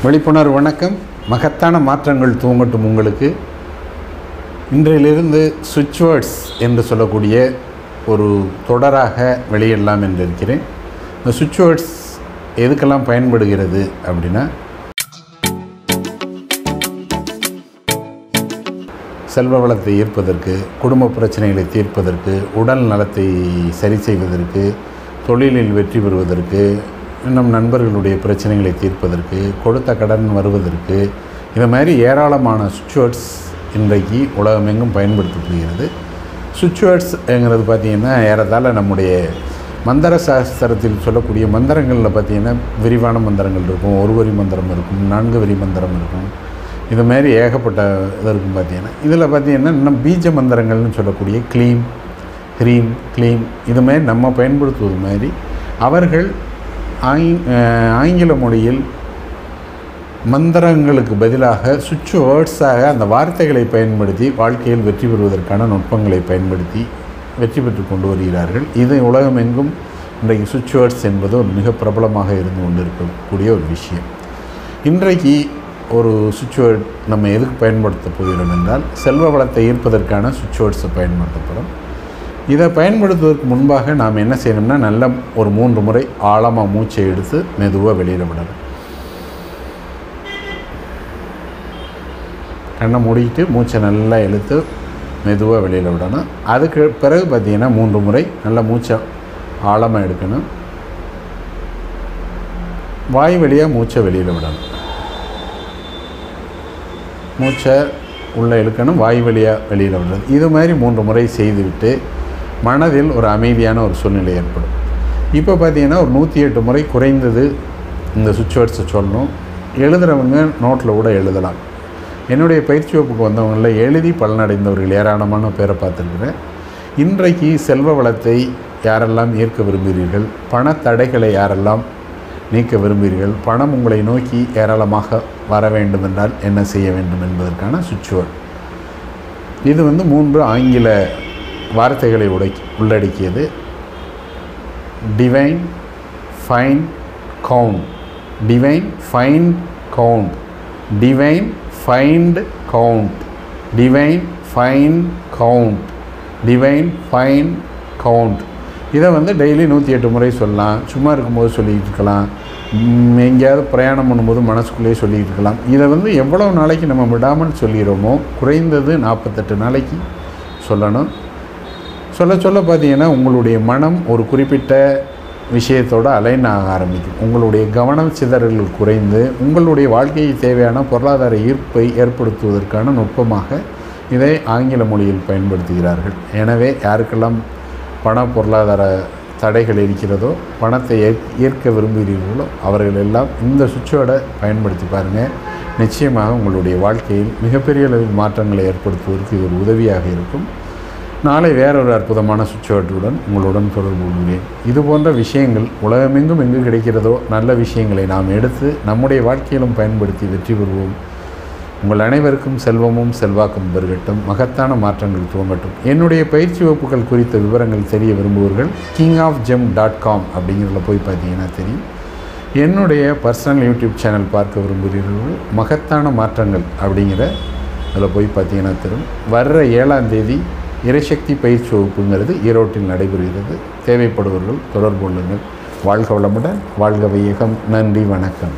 விழிப்புணர்வு வணக்கம் மகத்தான மாற்றங்கள் தூங்கட்டும் உங்களுக்கு இன்றையிலிருந்து சுவிட்ச் வேர்ட்ஸ் என்று சொல்லக்கூடிய ஒரு தொடராக வெளியிடலாம் என்று இருக்கிறேன் இந்த சுவிட்ச் வேர்ட்ஸ் எதுக்கெல்லாம் பயன்படுகிறது அப்படின்னா செல்வ வளத்தை ஈர்ப்பதற்கு குடும்ப பிரச்சனைகளை தீர்ப்பதற்கு உடல் நலத்தை சரி செய்வதற்கு தொழிலில் வெற்றி பெறுவதற்கு இன்னும் நண்பர்களுடைய பிரச்சனைகளை தீர்ப்பதற்கு கொடுத்த கடன் வருவதற்கு இது மாதிரி ஏராளமான சுவிட்ச்வேர்ட்ஸ் இன்றைக்கு உலகமெங்கும் பயன்படுத்தப்படுகிறது சுவிட்ச்வேர்ட்ஸ்ங்கிறது பார்த்திங்கன்னா ஏறத்தாழ நம்முடைய மந்திர சாஸ்திரத்தில் சொல்லக்கூடிய மந்திரங்களில் பார்த்திங்கன்னா விரிவான மந்திரங்கள் இருக்கும் ஒரு வரி மந்திரம் இருக்கும் நான்கு வரி மந்திரம் இருக்கும் இது மாதிரி ஏகப்பட்ட இது இருக்கும் பார்த்தீங்கன்னா இதில் பார்த்தீங்கன்னா இன்னும் பீஜ மந்திரங்கள்னு சொல்லக்கூடிய க்ளீம் க்ரீம் க்ளீம் இது மாதிரி நம்ம பயன்படுத்துவது மாதிரி அவர்கள் ஆங் ஆங்கில மொழியில் மந்திரங்களுக்கு பதிலாக சுவிட்ச் வேர்ட்ஸாக அந்த வார்த்தைகளை பயன்படுத்தி வாழ்க்கையில் வெற்றி பெறுவதற்கான நுட்பங்களை பயன்படுத்தி வெற்றி பெற்று கொண்டு வருகிறார்கள் இது உலகமெங்கும் இன்றைக்கு சுவிட்ச் வேர்ட்ஸ் என்பது ஒரு மிக பிரபலமாக இருந்து கொண்டிருக்கக்கூடிய ஒரு விஷயம் இன்றைக்கு ஒரு சுவிட்ச் வேர்ட் நம்ம எதுக்கு பயன்படுத்த போகிறோம் என்றால் செல்வ வளத்தை ஈர்ப்பதற்கான சுவிட்ச் வேர்ட்ஸை பயன்படுத்தப்படும் இதை பயன்படுத்துவதற்கு முன்பாக நாம் என்ன செய்யணும்னா நல்ல ஒரு மூன்று முறை ஆழமாக மூச்சை எடுத்து மெதுவாக வெளியில் விடணும் கண்ணை மூடிட்டு மூச்சை நல்லா இழுத்து மெதுவாக வெளியில் விடணும் அதுக்கு பிறகு பார்த்திங்கன்னா மூன்று முறை நல்ல மூச்சை ஆழமாக எடுக்கணும் வாய் வழியாக மூச்சை வெளியில் விடணும் மூச்சை உள்ளே இழுக்கணும் வாய் வழியாக வெளியில் விடுறது இது மாதிரி மூன்று முறை செய்துவிட்டு மனதில் ஒரு அமைதியான ஒரு சூழ்நிலை ஏற்படும் இப்போ பார்த்தீங்கன்னா ஒரு நூற்றி எட்டு முறை குறைந்தது இந்த சுவிட்ச் வேர்ட்ஸை சொல்லணும் எழுதுகிறவங்க நோட்டில் கூட எழுதலாம் என்னுடைய பயிற்சி வகுப்புக்கு வந்தவங்களில் எழுதி பலனடைந்தவர்கள் ஏராளமான பேரை பார்த்துருக்குறேன் இன்றைக்கு செல்வ வளத்தை யாரெல்லாம் ஈர்க்க விரும்புகிறீர்கள் பணத்தடைகளை யாரெல்லாம் நீக்க விரும்புகிறீர்கள் பணம் உங்களை நோக்கி ஏராளமாக வர வேண்டும் என்றால் என்ன செய்ய வேண்டும் என்பதற்கான சுவிட்ச்வேர்ட் இது வந்து மூன்று ஆங்கில வார்த்தைகளை உடை உள்ளடக்கியது divine fine count divine fine count divine find count divine fine count divine fine count இதை வந்து டெய்லி நூற்றி எட்டு முறை சொல்லலாம் சும்மா இருக்கும்போது சொல்லிக்கிட்டு இருக்கலாம் எங்கேயாவது பிரயாணம் பண்ணும்போது மனசுக்குள்ளேயே சொல்லிக்கிட்டு இருக்கலாம் இதை வந்து எவ்வளோ நாளைக்கு நம்ம விடாமல் சொல்லிடுறோமோ குறைந்தது நாற்பத்தெட்டு நாளைக்கு சொல்லணும் சொல்ல சொல்ல பார்த்தீங்கன்னா உங்களுடைய மனம் ஒரு குறிப்பிட்ட விஷயத்தோடு அலைன் ஆக ஆரம்பிக்கும் உங்களுடைய கவனம் சிதறல்கள் குறைந்து உங்களுடைய வாழ்க்கைக்கு தேவையான பொருளாதார ஈர்ப்பை ஏற்படுத்துவதற்கான நுட்பமாக இதை ஆங்கில மொழியில் பயன்படுத்துகிறார்கள் எனவே யாருக்கெல்லாம் பண பொருளாதார தடைகள் இருக்கிறதோ பணத்தை ஈர்க்க விரும்புகிறீர்களோ அவர்கள் எல்லாம் இந்த சுவிட்சோட பயன்படுத்தி பாருங்கள் நிச்சயமாக உங்களுடைய வாழ்க்கையில் மிகப்பெரிய அளவில் மாற்றங்களை ஏற்படுத்துவதற்கு இது ஒரு உதவியாக இருக்கும் நாளை வேறொரு அற்புதமான சுவிட்சோட்டுடன் உங்களுடன் தொடர்பு கொள்கிறேன் இது போன்ற விஷயங்கள் உலகமெங்கும் எங்கு கிடைக்கிறதோ நல்ல விஷயங்களை நாம் எடுத்து நம்முடைய வாழ்க்கையிலும் பயன்படுத்தி வெற்றி பெறுவோம் உங்கள் அனைவருக்கும் செல்வமும் செல்வாக்கும் பெருகட்டும் மகத்தான மாற்றங்கள் துவங்கட்டும் என்னுடைய பயிற்சி வகுப்புகள் குறித்த விவரங்கள் தெரிய விரும்புவர்கள் king of gem dot com அப்படிங்கிறதுல போய் பார்த்தீங்கன்னா தெரியும் என்னுடைய பர்சனல் யூடியூப் சேனல் பார்க்க விரும்புகிறீர்கள் மகத்தான மாற்றங்கள் அப்படிங்கிற அதில் போய் பார்த்தீங்கன்னா தெரியும் வர்ற ஏழாம் தேதி இறைசக்தி பயிற்சி வகுப்புங்கிறது ஈரோட்டில் நடைபெறுகிறது தேவைப்படுபவர்கள் தொடர்பு கொள்ளுங்கள் வாழ்க வளமுடன் வாழ்க வையகம் நன்றி வணக்கம்